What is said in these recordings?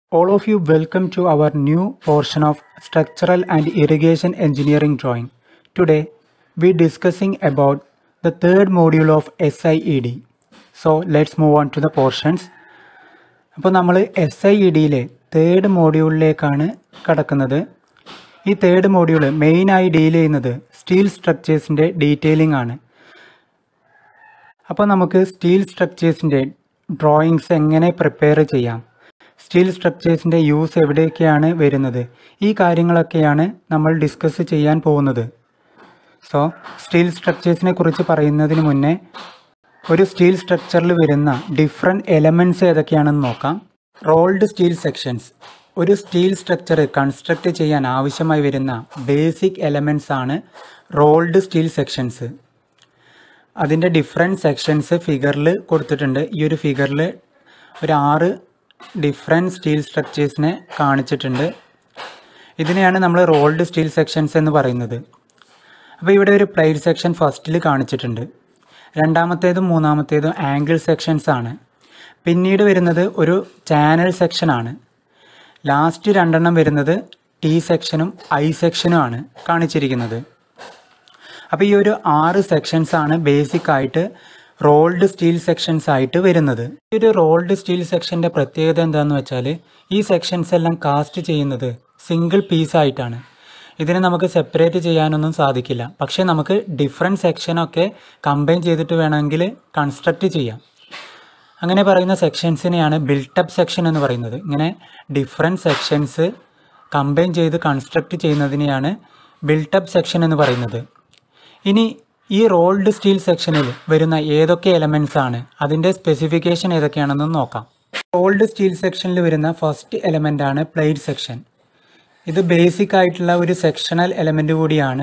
All of you welcome to our new portion of Structural and Irrigation Engineering Drawing. Today we discussing about the third module of SIED. So let's move on to the portions. അപ്പോൾ നമ്മൾ S I E ഡിയിലെ third മോഡ്യൂളിലേക്കാണ് കടക്കുന്നത് ഈ third module മെയിനായി deal ചെയ്യുന്നത് steel സ്ട്രക്ചേഴ്സിൻ്റെ detailing ആണ് അപ്പോൾ നമുക്ക് സ്റ്റീൽ സ്ട്രക്ചേഴ്സിൻ്റെ ഡ്രോയിങ്സ് എങ്ങനെ പ്രിപ്പയർ ചെയ്യാം സ്റ്റീൽ സ്ട്രക്ചേഴ്സിൻ്റെ യൂസ് എവിടെയൊക്കെയാണ് വരുന്നത് ഈ കാര്യങ്ങളൊക്കെയാണ് നമ്മൾ ഡിസ്കസ് ചെയ്യാൻ പോകുന്നത് സോ സ്റ്റീൽ സ്ട്രക്ചേഴ്സിനെ കുറിച്ച് പറയുന്നതിന് മുന്നേ ഒരു സ്റ്റീൽ സ്ട്രക്ചറിൽ വരുന്ന ഡിഫറെൻറ്റ് എലമെൻറ്റ്സ് ഏതൊക്കെയാണെന്ന് നോക്കാം റോൾഡ് സ്റ്റീൽ സെക്ഷൻസ് ഒരു സ്റ്റീൽ സ്ട്രക്ചർ കൺസ്ട്രക്ട് ചെയ്യാൻ ആവശ്യമായി വരുന്ന ബേസിക് എലമെൻറ്റ്സ് ആണ് റോൾഡ് സ്റ്റീൽ സെക്ഷൻസ് അതിൻ്റെ ഡിഫറെൻറ്റ് സെക്ഷൻസ് ഫിഗറിൽ കൊടുത്തിട്ടുണ്ട് ഈ ഒരു ഫിഗറിൽ ഒരു ആറ് ഡിഫറെൻറ്റ് സ്റ്റീൽ സ്ട്രക്ചേഴ്സിനെ കാണിച്ചിട്ടുണ്ട് ഇതിനെയാണ് നമ്മൾ റോൾഡ് സ്റ്റീൽ സെക്ഷൻസ് എന്ന് പറയുന്നത് അപ്പോൾ ഇവിടെ ഒരു പ്ലേറ്റ് സെക്ഷൻ ഫസ്റ്റിൽ കാണിച്ചിട്ടുണ്ട് രണ്ടാമത്തേതും മൂന്നാമത്തേതും ആംഗിൾ സെക്ഷൻസ് ആണ് പിന്നീട് വരുന്നത് ഒരു ചാനൽ സെക്ഷനാണ് ലാസ്റ്റ് രണ്ടെണ്ണം വരുന്നത് ടി സെക്ഷനും ഐ സെക്ഷനും ആണ് കാണിച്ചിരിക്കുന്നത് അപ്പോൾ ഈ ഒരു ആറ് സെക്ഷൻസ് ആണ് ബേസിക് ആയിട്ട് റോൾഡ് സ്റ്റീൽ സെക്ഷൻസ് ആയിട്ട് വരുന്നത് ഈ ഒരു റോൾഡ് സ്റ്റീൽ സെക്ഷൻ്റെ പ്രത്യേകത എന്താണെന്ന് വെച്ചാൽ ഈ സെക്ഷൻസ് എല്ലാം കാസ്റ്റ് ചെയ്യുന്നത് സിംഗിൾ പീസ് ആയിട്ടാണ് ഇതിനെ നമുക്ക് സെപ്പറേറ്റ് ചെയ്യാനൊന്നും സാധിക്കില്ല പക്ഷേ നമുക്ക് ഡിഫറെൻറ്റ് സെക്ഷനൊക്കെ കമ്പൈൻ ചെയ്തിട്ട് വേണമെങ്കിൽ കൺസ്ട്രക്റ്റ് ചെയ്യാം അങ്ങനെ പറയുന്ന സെക്ഷൻസിനെയാണ് ബിൽട്ടപ്പ് സെക്ഷൻ എന്ന് പറയുന്നത് ഇങ്ങനെ ഡിഫറെൻറ്റ് സെക്ഷൻസ് കമ്പൈൻ ചെയ്ത് കൺസ്ട്രക്റ്റ് ചെയ്യുന്നതിനെയാണ് ബിൽട്ടപ്പ് സെക്ഷൻ എന്ന് പറയുന്നത് ഇനി ഈ റോൾഡ് സ്റ്റീൽ സെക്ഷനിൽ വരുന്ന ഏതൊക്കെ എലമെൻറ്റ്സ് ആണ് അതിൻ്റെ സ്പെസിഫിക്കേഷൻ ഏതൊക്കെയാണെന്ന് നോക്കാം റോൾഡ് സ്റ്റീൽ സെക്ഷനിൽ വരുന്ന ഫസ്റ്റ് എലമെൻ്റ് ആണ് പ്ലേറ്റ് സെക്ഷൻ ഇത് ബേസിക് ആയിട്ടുള്ള ഒരു സെക്ഷണൽ എലമെൻ്റ് കൂടിയാണ്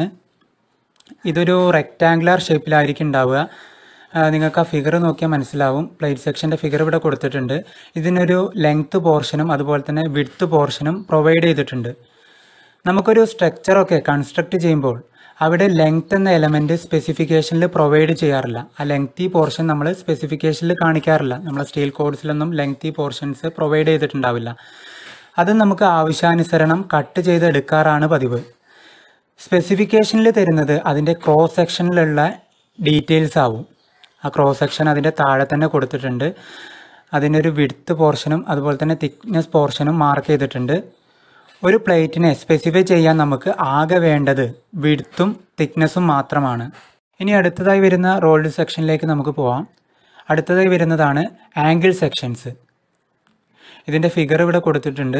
ഇതൊരു റെക്റ്റാങ്കുലർ ഷേപ്പിലായിരിക്കും ഉണ്ടാവുക ആ, നിങ്ങൾക്ക് ആ ഫിഗർ നോക്കിയാൽ മനസ്സിലാവും പ്ലേറ്റ് സെക്ഷൻ്റെ ഫിഗർ ഇവിടെ കൊടുത്തിട്ടുണ്ട് ഇതിനൊരു ലെങ്ത് പോർഷനും അതുപോലെ തന്നെ വിഡ്ത്ത് പോർഷനും പ്രൊവൈഡ് ചെയ്തിട്ടുണ്ട് നമുക്കൊരു സ്ട്രക്ചറൊക്കെ കൺസ്ട്രക്ട് ചെയ്യുമ്പോൾ അവിടെ ലെങ്ത് എന്ന എലമെൻറ്റ് സ്പെസിഫിക്കേഷനിൽ പ്രൊവൈഡ് ചെയ്യാറില്ല ആ ലെങ്തി പോർഷൻ നമ്മൾ സ്പെസിഫിക്കേഷനിൽ കാണിക്കാറില്ല നമ്മളെ സ്റ്റീൽ കോഡ്സിലൊന്നും ലെങ്തി പോർഷൻസ് പ്രൊവൈഡ് ചെയ്തിട്ടുണ്ടാവില്ല അത് നമുക്ക് ആവശ്യാനുസരണം കട്ട് ചെയ്തെടുക്കാറാണ് പതിവ് സ്പെസിഫിക്കേഷനിൽ തരുന്നത് അതിൻ്റെ ക്രോസ് സെക്ഷനിലുള്ള ഡീറ്റെയിൽസ് ആവും ആ ക്രോസ് സെക്ഷൻ അതിൻ്റെ താഴെ തന്നെ കൊടുത്തിട്ടുണ്ട് അതിനൊരു വിഡ്ത്ത് പോർഷനും അതുപോലെ തന്നെ തിക്നെസ് പോർഷനും മാർക്ക് ചെയ്തിട്ടുണ്ട് ഒരു പ്ലേറ്റിനെ സ്പെസിഫൈ ചെയ്യാൻ നമുക്ക് ആകെ വേണ്ടത് വിഡ്ത്തും തിക്നെസ്സും മാത്രമാണ് ഇനി അടുത്തതായി വരുന്ന റോൾഡ് സെക്ഷനിലേക്ക് നമുക്ക് പോവാം അടുത്തതായി വരുന്നതാണ് ആംഗിൾ സെക്ഷൻസ് ഇതിൻ്റെ ഫിഗർ ഇവിടെ കൊടുത്തിട്ടുണ്ട്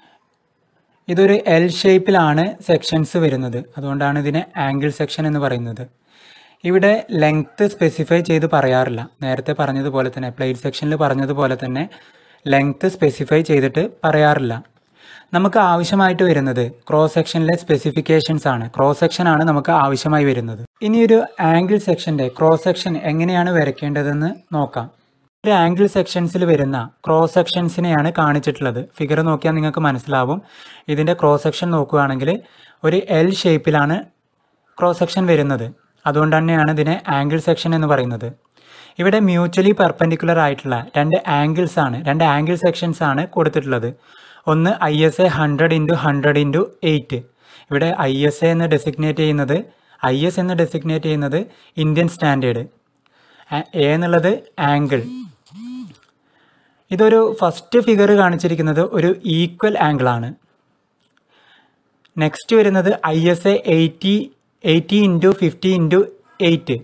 ഇതൊരു എൽ ഷേപ്പിലാണ് സെക്ഷൻസ് വരുന്നത് അതുകൊണ്ടാണ് ഇതിനെ ആംഗിൾ സെക്ഷൻ എന്ന് പറയുന്നത് ഇവിടെ ലെങ്ത്ത് സ്പെസിഫൈ ചെയ്ത് പറയാറില്ല നേരത്തെ പറഞ്ഞതുപോലെ തന്നെ പ്ലേറ്റ് സെക്ഷനിൽ പറഞ്ഞതുപോലെ തന്നെ ലെങ്ത്ത് സ്പെസിഫൈ ചെയ്തിട്ട് പറയാറില്ല നമുക്ക് ആവശ്യമായിട്ട് വരുന്നത് ക്രോസ് സെക്ഷനിലെ സ്പെസിഫിക്കേഷൻസ് ആണ് ക്രോസ് സെക്ഷൻ ആണ് നമുക്ക് ആവശ്യമായി വരുന്നത് ഇനി ഒരു ആംഗിൾ സെക്ഷൻ്റെ ക്രോസ് സെക്ഷൻ എങ്ങനെയാണ് വരയ്ക്കേണ്ടതെന്ന് നോക്കാം ഒരു ആംഗിൾ സെക്ഷൻസിൽ വരുന്ന ക്രോസ് സെക്ഷൻസിനെയാണ് കാണിച്ചിട്ടുള്ളത് ഫിഗർ നോക്കിയാൽ നിങ്ങൾക്ക് മനസ്സിലാവും ഇതിൻ്റെ ക്രോസ് സെക്ഷൻ നോക്കുകയാണെങ്കിൽ ഒരു എൽ ഷേപ്പിലാണ് ക്രോസ് സെക്ഷൻ വരുന്നത് അതുകൊണ്ട് തന്നെയാണ് ഇതിനെ ആംഗിൾ സെക്ഷൻ എന്ന് പറയുന്നത് ഇവിടെ മ്യൂച്വലി പെർപെൻഡിക്കുലർ ആയിട്ടുള്ള രണ്ട് ആംഗിൾസ് ആണ് രണ്ട് ആംഗിൾ സെക്ഷൻസ് ആണ് കൊടുത്തിട്ടുള്ളത് ഒന്ന് I S A hundred into hundred into eight ഇവിടെ ഐ എസ് എ എന്ന് ഡെസിഗ്നേറ്റ് ചെയ്യുന്നത് ഐ എസ് എന്ന് ഡെസിഗ്നേറ്റ് ചെയ്യുന്നത് ഇന്ത്യൻ സ്റ്റാൻഡേർഡ് എ എന്നുള്ളത് ആംഗിൾ ഇതൊരു ഫസ്റ്റ് ഫിഗർ കാണിച്ചിരിക്കുന്നത് ഒരു ഈക്വൽ ആംഗിൾ ആണ് നെക്സ്റ്റ് വരുന്നത് I S A eighty eighty into fifty into eight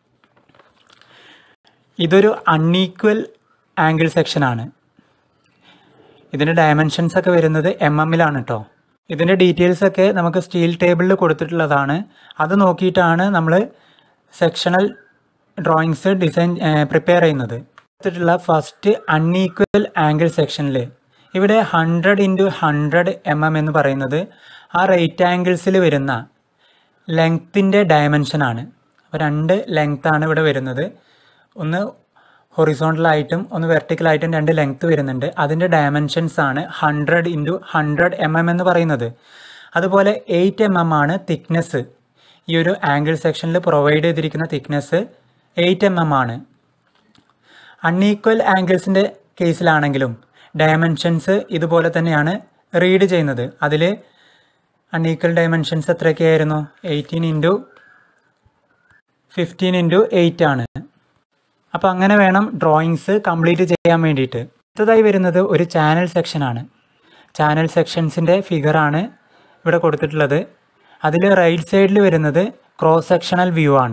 ഇതൊരു അൺഈക്വൽ ആംഗിൾ സെക്ഷനാണ് ഇതിൻ്റെ ഡയമെൻഷൻസ് ഒക്കെ വരുന്നത് എം എമ്മിലാണ് കേട്ടോ ഇതിൻ്റെ ഡീറ്റെയിൽസ് ഒക്കെ നമുക്ക് സ്റ്റീൽ ടേബിളിൽ കൊടുത്തിട്ടുള്ളതാണ് അത് നോക്കിയിട്ടാണ് നമ്മൾ സെക്ഷണൽ ഡ്രോയിങ്സ് ഡിസൈൻ പ്രിപ്പയർ ചെയ്യുന്നത് കൊടുത്തിട്ടുള്ള ഫസ്റ്റ് അൺഈക്വൽ ആംഗിൾ സെക്ഷനിൽ ഇവിടെ hundred into hundred M M എന്ന് പറയുന്നത് ആ റൈറ്റ് ആംഗിൾസിൽ വരുന്ന ലെങ്ത്തിൻ്റെ ഡയമെൻഷനാണ് അപ്പോൾ രണ്ട് ലെങ്ത്താണ് ഇവിടെ വരുന്നത് ഒന്ന് ഹൊറിസോണ്ടലായിട്ടും ഒന്ന് വെർട്ടിക്കലായിട്ടും രണ്ട് ലെങ്ത് വരുന്നുണ്ട് അതിൻ്റെ ഡയമെൻഷൻസ് ആണ് hundred into hundred M M എന്ന് പറയുന്നത് അതുപോലെ എയ്റ്റ് എം എം ആണ് തിക്നെസ് ഈ ഒരു ആംഗിൾ സെക്ഷനിൽ പ്രൊവൈഡ് ചെയ്തിരിക്കുന്ന തിക്നെസ് എയ്റ്റ് എം എം ആണ് അൺഈക്വൽ ആംഗിൾസിൻ്റെ കേസിലാണെങ്കിലും ഡയമെൻഷൻസ് ഇതുപോലെ തന്നെയാണ് റീഡ് ചെയ്യുന്നത് അതിൽ അൺഈക്വൽ ഡയമെൻഷൻസ് എത്രയൊക്കെയായിരുന്നു eighteen into fifteen into eight ആണ് അപ്പോൾ അങ്ങനെ വേണം ഡ്രോയിങ്സ് കംപ്ലീറ്റ് ചെയ്യാൻ വേണ്ടിയിട്ട് അടുത്തതായി വരുന്നത് ഒരു ചാനൽ സെക്ഷനാണ് ചാനൽ സെക്ഷൻസിൻ്റെ ഫിഗറാണ് ഇവിടെ കൊടുത്തിട്ടുള്ളത് അതിൽ റൈറ്റ് സൈഡിൽ വരുന്നത് ക്രോസ് സെക്ഷണൽ വ്യൂ ആണ്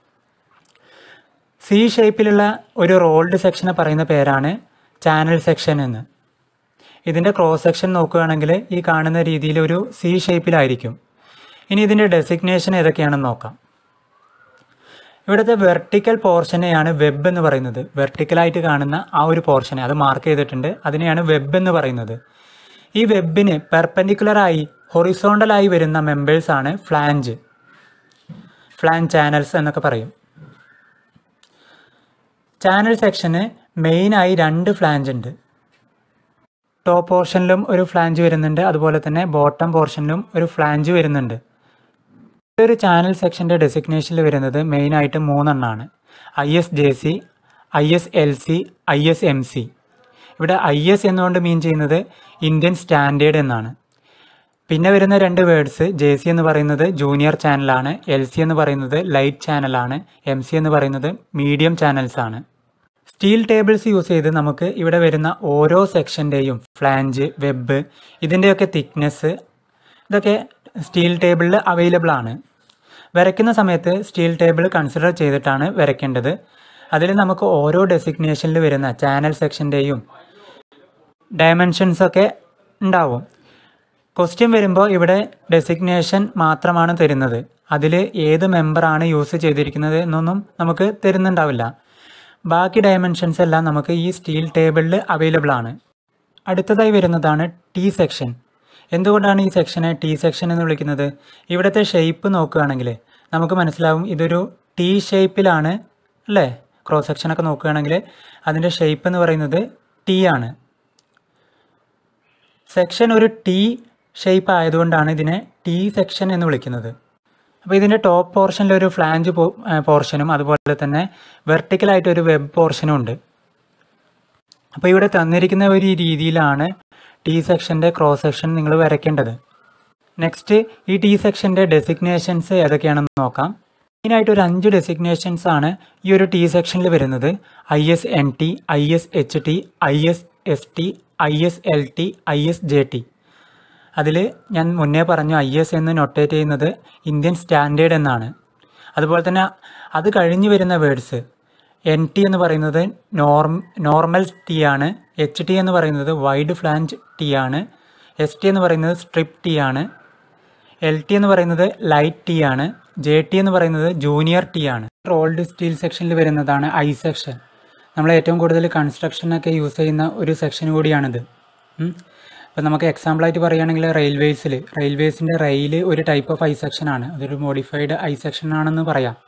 സി ഷേപ്പിലുള്ള ഒരു റോൾഡ് സെക്ഷനെ പറയുന്ന പേരാണ് ചാനൽ സെക്ഷൻ എന്ന് ഇതിൻ്റെ ക്രോസ് സെക്ഷൻ നോക്കുകയാണെങ്കിൽ ഈ കാണുന്ന രീതിയിൽ ഒരു സി ഷേപ്പിലായിരിക്കും ഇനി ഇതിൻ്റെ ഡെസിഗ്നേഷൻ ഏതൊക്കെയാണെന്ന് നോക്കാം ഇവിടുത്തെ വെർട്ടിക്കൽ പോർഷനെയാണ് വെബ് എന്ന് പറയുന്നത് വെർട്ടിക്കലായിട്ട് കാണുന്ന ആ ഒരു പോർഷനെ അത് മാർക്ക് ചെയ്തിട്ടുണ്ട് അതിനെയാണ് വെബ് എന്ന് പറയുന്നത് ഈ വെബിന് പെർപെൻഡിക്കുലറായി ഹൊറിസോണ്ടലായി വരുന്ന മെമ്പേഴ്സ് ആണ് ഫ്ലാഞ്ച് ഫ്ലാൻ ചാനൽസ് എന്നൊക്കെ പറയും ചാനൽ സെക്ഷന് മെയിനായി രണ്ട് ഫ്ലാഞ്ച് ഉണ്ട് ടോപ്പ് പോർഷനിലും ഒരു ഫ്ലാഞ്ച് വരുന്നുണ്ട് അതുപോലെ തന്നെ ബോട്ടം പോർഷനിലും ഒരു ഫ്ലാഞ്ച് വരുന്നുണ്ട് ഒരു ചാനൽ സെക്ഷൻ്റെ ഡെസിഗ്നേഷനിൽ വരുന്നത് മെയിനായിട്ട് മൂന്നെണ്ണമാണ് I S J C I S L C I S M C ഇവിടെ ഐ എസ് എന്നുകൊണ്ട് മീൻ ചെയ്യുന്നത് ഇന്ത്യൻ സ്റ്റാൻഡേർഡ് എന്നാണ് പിന്നെ വരുന്ന രണ്ട് വേർഡ്സ് ജെ സി എന്ന് പറയുന്നത് ജൂനിയർ ചാനലാണ് എൽ സി എന്ന് പറയുന്നത് ലൈറ്റ് ചാനലാണ് എം സി എന്ന് പറയുന്നത് മീഡിയം ചാനൽസ് ആണ് സ്റ്റീൽ ടേബിൾസ് യൂസ് ചെയ്ത് നമുക്ക് ഇവിടെ വരുന്ന ഓരോ സെക്ഷൻ്റെയും ഫ്ലാഞ്ച് വെബ് ഇതിൻ്റെയൊക്കെ തിക്നെസ് ഇതൊക്കെ സ്റ്റീൽ ടേബിളിൽ അവൈലബിൾ ആണ് വരയ്ക്കുന്ന സമയത്ത് സ്റ്റീൽ ടേബിൾ കൺസിഡർ ചെയ്തിട്ടാണ് വരയ്ക്കേണ്ടത് അതിൽ നമുക്ക് ഓരോ ഡെസിഗ്നേഷനിൽ വരുന്ന ചാനൽ സെക്ഷൻ്റെയും ഡയമെൻഷൻസ് ഒക്കെ ഉണ്ടാവും ക്വസ്റ്റ്യൻ വരുമ്പോൾ ഇവിടെ ഡെസിഗ്നേഷൻ മാത്രമാണ് തരുന്നത് അതിൽ ഏത് മെമ്പറാണ് യൂസ് ചെയ്തിരിക്കുന്നത് എന്നൊന്നും നമുക്ക് തരുന്നുണ്ടാവില്ല ബാക്കി ഡയമെൻഷൻസ് എല്ലാം നമുക്ക് ഈ സ്റ്റീൽ ടേബിളിൽ അവൈലബിൾ ആണ് അടുത്തതായി വരുന്നതാണ് ടി സെക്ഷൻ എന്തുകൊണ്ടാണ് ഈ സെക്ഷനെ ടി സെക്ഷൻ എന്ന് വിളിക്കുന്നത് ഇവിടുത്തെ ഷേപ്പ് നോക്കുകയാണെങ്കിൽ നമുക്ക് മനസ്സിലാവും ഇതൊരു ടി ഷേപ്പിലാണ് അല്ലേ ക്രോസ് സെക്ഷനൊക്കെ നോക്കുകയാണെങ്കിൽ അതിൻ്റെ ഷേപ്പ് എന്ന് പറയുന്നത് ടി ആണ് സെക്ഷൻ ഒരു ടി ഷേപ്പ് ആയതുകൊണ്ടാണ് ഇതിനെ ടി സെക്ഷൻ എന്ന് വിളിക്കുന്നത് അപ്പോൾ ഇതിൻ്റെ ടോപ്പ് പോർഷനിൽ ഒരു ഫ്ലാഞ്ച് പോർഷനും അതുപോലെ തന്നെ വെർട്ടിക്കലായിട്ട് ഒരു വെബ് പോർഷനും ഉണ്ട് അപ്പോൾ ഇവിടെ തന്നിരിക്കുന്ന ഒരു രീതിയിലാണ് ടി സെക്ഷൻ്റെ ക്രോസ് സെക്ഷൻ നിങ്ങൾ വരയ്ക്കേണ്ടത് നെക്സ്റ്റ് ഈ ടി സെക്ഷൻ്റെ ഡെസിഗ്നേഷൻസ് ഏതൊക്കെയാണെന്ന് നോക്കാം മെയിനായിട്ട് ഒരു അഞ്ച് ഡെസിഗ്നേഷൻസ് ആണ് ഈ ഒരു ടി സെക്ഷനിൽ വരുന്നത് I S N T I S H T I S S T I S L T I S J T അതിൽ ഞാൻ മുന്നേ പറഞ്ഞു ഐ എസ് എന്ന് നൊട്ടേറ്റ് ചെയ്യുന്നത് ഇന്ത്യൻ സ്റ്റാൻഡേർഡ് എന്നാണ് അതുപോലെ തന്നെ അത് കഴിഞ്ഞ് വരുന്ന വേർഡ്സ് എൻ ടി എന്ന് പറയുന്നത് നോർം നോർമൽ ടി ആണ് എച്ച് ടി എന്ന് പറയുന്നത് വൈഡ് ഫ്ലാഞ്ച് ടി ആണ് എസ് ടി എന്ന് പറയുന്നത് സ്ട്രിപ്പ് ടി ആണ് എൽ ടി എന്ന് പറയുന്നത് ലൈറ്റ് ടി ആണ് ജെ ടി എന്ന് പറയുന്നത് ജൂനിയർ ടി ആണ് റോൾഡ് സ്റ്റീൽ സെക്ഷനിൽ വരുന്നതാണ് ഐ സെക്ഷൻ നമ്മൾ ഏറ്റവും കൂടുതൽ കൺസ്ട്രക്ഷനൊക്കെ യൂസ് ചെയ്യുന്ന ഒരു സെക്ഷൻ കൂടിയാണിത് ഇപ്പം നമുക്ക് എക്സാമ്പിളായിട്ട് പറയുകയാണെങ്കിൽ റെയിൽവേസിൽ റെയിൽവേസിൻ്റെ റെയിൽ ഒരു ടൈപ്പ് ഓഫ് ഐ സെക്ഷൻ ആണ് അതൊരു മോഡിഫൈഡ് ഐ സെക്ഷൻ ആണെന്ന് പറയാം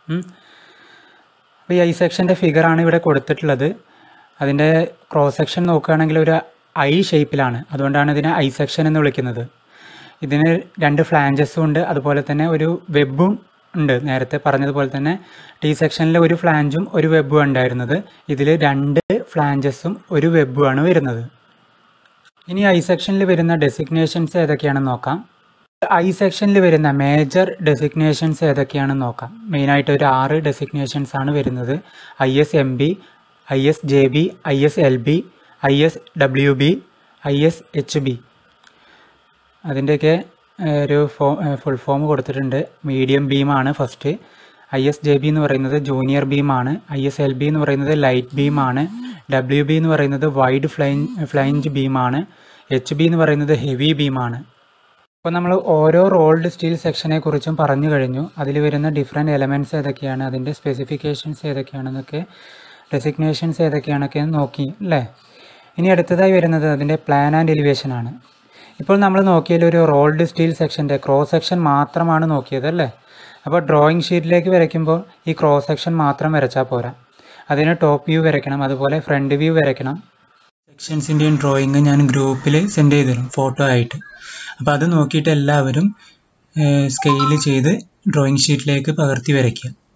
അപ്പോൾ ഈ ഐ സെക്ഷൻ്റെ ഫിഗറാണ് ഇവിടെ കൊടുത്തിട്ടുള്ളത് അതിൻ്റെ ക്രോസ് സെക്ഷൻ നോക്കുകയാണെങ്കിൽ ഒരു ഐ ഷേപ്പിലാണ് അതുകൊണ്ടാണ് ഇതിനെ ഐ സെക്ഷൻ എന്ന് വിളിക്കുന്നത് ഇതിന് രണ്ട് ഫ്ലാഞ്ചസും ഉണ്ട് അതുപോലെ തന്നെ ഒരു വെബും ഉണ്ട് നേരത്തെ പറഞ്ഞതുപോലെ തന്നെ ടി സെക്ഷനിൽ ഒരു ഫ്ലാഞ്ചും ഒരു വെബും ഉണ്ടായിരുന്നത് ഇതിൽ രണ്ട് ഫ്ലാഞ്ചസും ഒരു വെബുമാണ് വരുന്നത് ഇനി ഐ സെക്ഷനിൽ വരുന്ന ഡെസിഗ്നേഷൻസ് ഏതൊക്കെയാണെന്ന് നോക്കാം ഐ സെക്ഷനിൽ വരുന്ന മേജർ ഡെസിഗ്നേഷൻസ് ഏതൊക്കെയാണെന്ന് നോക്കാം മെയിനായിട്ട് ഒരു ആറ് ഡെസിഗ്നേഷൻസ് ആണ് വരുന്നത് I S M B I S J B I S L B I S W B I S H B അതിൻ്റെയൊക്കെ ഒരു ഫോ ഫുൾ ഫോം കൊടുത്തിട്ടുണ്ട് മീഡിയം ബീമാണ് first I S J B എന്ന് പറയുന്നത് ജൂനിയർ ബീമാണ് ഐ എസ് എൽ ബി എന്ന് പറയുന്നത് ലൈറ്റ് ബീമാണ് ഡബ്ല്യു ബി എന്ന് പറയുന്നത് വൈഡ് ഫ്ലൈൻ ഫ്ലൈഞ്ച് ബീമാണ് എച്ച് ബി എന്ന് പറയുന്നത് ഹെവി ബീമാണ് അപ്പോൾ നമ്മൾ ഓരോ റോൾഡ് സ്റ്റീൽ സെക്ഷനെ കുറിച്ചും പറഞ്ഞു കഴിഞ്ഞു അതിൽ വരുന്ന ഡിഫറെൻറ്റ് എലമെൻറ്റ്സ് ഏതൊക്കെയാണ് അതിൻ്റെ സ്പെസിഫിക്കേഷൻസ് ഏതൊക്കെയാണെന്നൊക്കെ ഡെസിഗ്നേഷൻസ് ഏതൊക്കെയാണൊക്കെ നോക്കി അല്ലേ ഇനി അടുത്തതായി വരുന്നത് അതിൻ്റെ പ്ലാൻ ആൻഡ് എലിവേഷൻ ആണ് ഇപ്പോൾ നമ്മൾ നോക്കിയാൽ ഒരു റോൾഡ് സ്റ്റീൽ സെക്ഷൻ്റെ ക്രോസ് സെക്ഷൻ മാത്രമാണ് നോക്കിയത് അല്ലേ അപ്പോൾ ഡ്രോയിങ് ഷീറ്റിലേക്ക് വരയ്ക്കുമ്പോൾ ഈ ക്രോസ് സെക്ഷൻ മാത്രം വരച്ചാൽ പോരാ അതിന് ടോപ്പ് വ്യൂ വരയ്ക്കണം അതുപോലെ ഫ്രണ്ട് വ്യൂ വരയ്ക്കണം സെക്ഷൻസിൻ്റെയും ഡ്രോയിങ് ഞാൻ ഗ്രൂപ്പിൽ സെൻഡ് ചെയ്ത് തരും ഫോട്ടോ ആയിട്ട് അപ്പോൾ അത് നോക്കിയിട്ട് എല്ലാവരും സ്കെയിൽ ചെയ്ത് ഡ്രോയിങ് ഷീറ്റിലേക്ക് പകർത്തി വരയ്ക്കുക